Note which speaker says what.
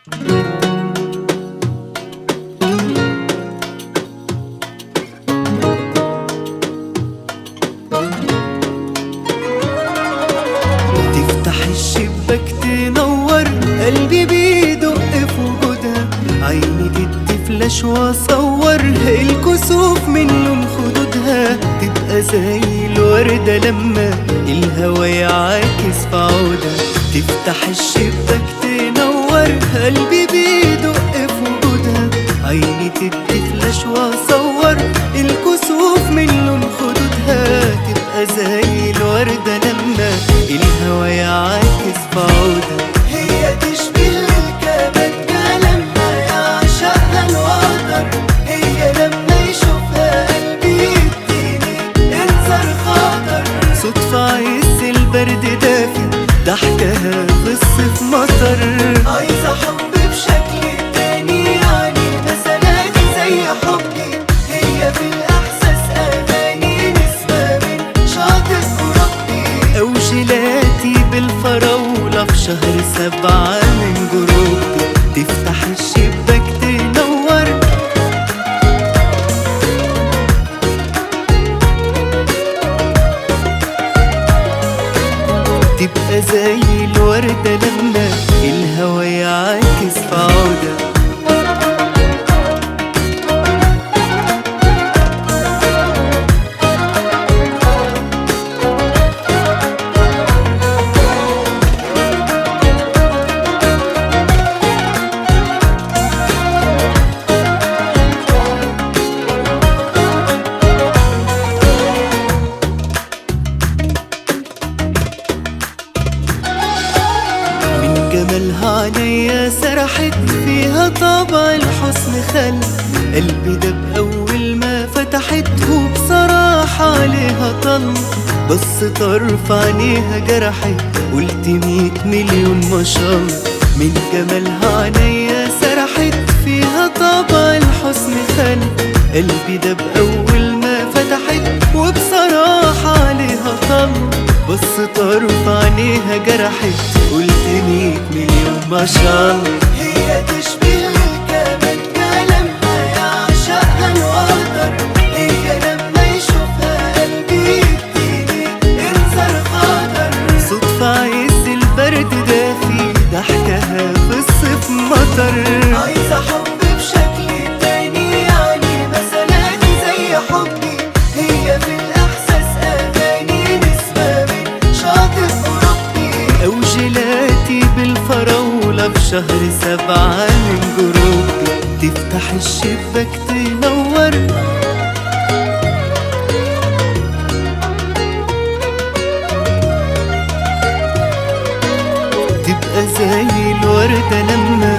Speaker 1: تفتح الشباك تنور قلبي بيدق في وجودها عيني تدي فلاش واصور الكسوف من لون خدودها تبقى زي الوردة لما الهوا يعاكس في عودها تفتح الشباك تنور قلبي بيدق في وجودها عيني تدي فلاش واصور الكسوف من لون خدودها تبقى زي الوردة لما الهوا يعاكس في عودها هي تشبه الكبكة لما يعشقها الوتر هي لما يشوفها قلبي يديني انذار خطر صدفة عز البرد دافي ضحكها في الصيف مطر عايزة حب بشكل تاني يعني مثلا زي حبي هي في الإحساس أغاني نسمة من شاطئ أوروبي أو جيلاتي بالفراولة في شهر سبعة من جروبي تفتح الشباك تنور تبقى زي الوردة لما الهوا يعاكس في عودها من جمالها عينيا سرحت فيها طابع الحسن خل قلبي ده بأول ما فتحته بصراحة عليها طل بس طرف عينيها جرحت قلت ميت مليون ما شاء الله من جمالها عينيا سرحت فيها طابع الحسن خل قلبي ده بأول ما فتحت وبصراحة عليها طل بص طرف عينيها جرحت قلت ميت مليون ما شاء الله هي تشبه الكبكة لما يعشقها الوتر هي لما يشوفها قلبي يديني انذار خطر صدفة عز البرد دافي ضحكها في الصيف مطر عايزة حب بشكل تاني يعني مثلا زي حبي هي في الإحساس أغاني نسمة من شاطئ أوروبي أو جيلاتي بالفراولة في شهر سبعة من جروبي تفتح الشباك تنور تبقى زي الوردة لما